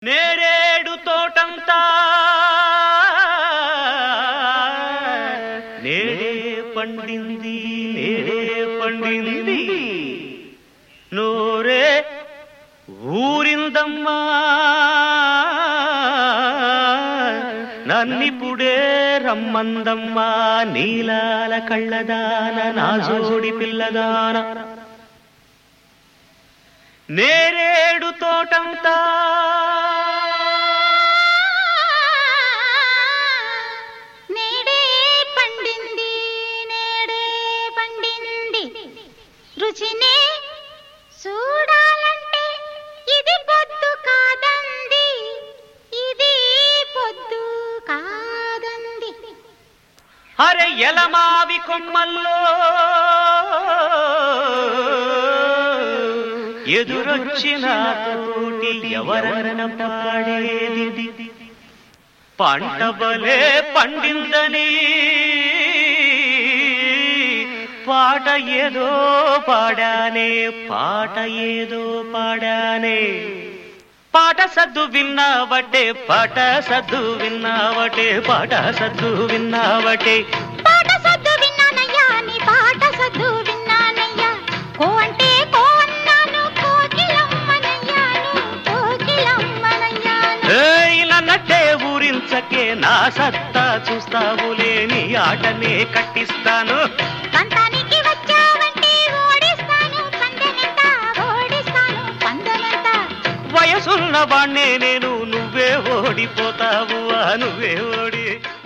నేరేడు తోటంతా నేడే పండింది నేడే పండింది నోరే ఊరిందమ్మా నన్నిపుడే రమ్మందమ్మా నీలాల కళ్ళదాన నా జోడి పిల్లదాన నేరేడు తోటంతా నేడే పండింది నేడే పండింది రుచినే చూడాలంటే ఇది పొద్దు కాదంది ఇది పొద్దు కాదంది అరే ఎలమావి కొమ్మల్లో ఎదురొచ్చిన తోటి ఎవరన పాడేది పంట బలే పండిందని పాట ఏదో పాడానే పాట ఏదో పాడానే పాట సద్దు విన్నావటే పాట సద్దు విన్నావటే పాట సద్దు విన్నావటే పాట సద్దు విన్నానయ్యా నీ పాట సద్దు విన్నానయ్యా కో అంటే కో అన్నాను కోకిలమ్మనయ్యాను కోకిలమ్మనయ్యాను ఏయ్ నన్నట్టే ఊరించకే నా సత్తా చూస్తావులే నీ ఆటనే కట్టిస్తాను పంతానికి వచ్చావంటే ఓడిస్తాను పందెమెంత ఓడిస్తాను పందెమెంత వయసున్న వాణ్ణే నేను నువ్వే ఓడిపోతావు ఆ నువ్వే ఓడి